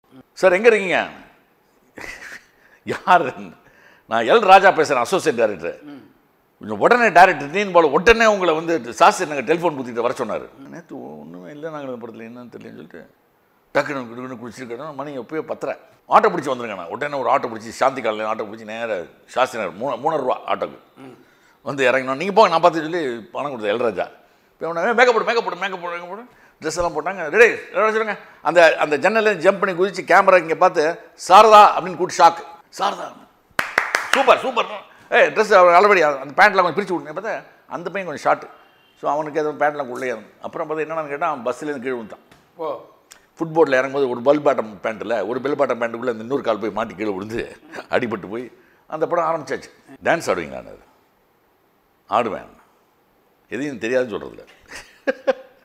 sir எங்கே இருக்கீங்க யார் நான் எல் ராஜா பேசுகிறேன் அசோசியேட் டைரக்டர் கொஞ்சம் உடனே டேரக்டர் நீன் போல உடனே உங்களை வந்து சாஸ்திரி நாங்கள் டெலிஃபோன் கொடுத்துட்டு வர சொன்னார் நேற்று ஒன்றுமே இல்லை நாங்கள் இந்த படத்தில் என்னன்னு தெரியலன்னு சொல்லிட்டு டக்குனு குடுக்குன்னு குளிச்சிருக்கேன் மணி எப்போயோ பத்தரை ஆட்டோ பிடிச்சி வந்துருங்க நான் உடனே ஒரு ஆட்டோ பிடிச்சி சாந்தி காலையில் ஆட்டோ பிடிச்சி நேராக சாஸ்திரி நகர் மூணு மூணு ரூபா ஆட்டோக்கு வந்து இறங்கினோம் நீங்கள் போங்க நான் பார்த்து சொல்லி பணம் கொடுத்தேன் எல்ராஜா இப்போ மேக்கப் போடு மேக்கப் போடு மேக்கப் போடு மேக்கப் போடு ட்ரெஸ் எல்லாம் போட்டாங்க ரெடி சொல்லுங்க அந்த அந்த ஜன்னலில் ஜம்ப் பண்ணி குதிச்சு கேமரா இங்கே பார்த்து சாரதா அப்படின்னு கூட்டு ஷாக் சாரதா சூப்பர் சூப்பர் ஏய் ட்ரெஸ் ஆல்ரெடி அந்த பேண்ட்லாம் கொஞ்சம் பிரித்து விட்டுனேன் பார்த்தா அந்த பையன் கொஞ்சம் ஷார்ட் ஸோ அவனுக்கு எதுவும் பேண்ட்லாம் உள்ளே அப்புறம் பார்த்தா என்னென்னு கேட்டால் அவன் பஸ்ஸில் கீழே விழுந்தான் ஓ ஃபுட்போர்டில் இறங்கும்போது ஒரு பல் பாட்டம் பேண்ட்டில் ஒரு பெல் பாட்டம் பேண்ட்டுக்குள்ளே அந்த இன்னொரு கால் போய் மாட்டி கீழே விழுந்து அடிபட்டு போய் அந்த படம் ஆரம்பிச்சாச்சு டான்ஸ் ஆடுவீங்க நான் அது ஆடுவேன் எதையும் தெரியாதுன்னு சொல்கிறதில்ல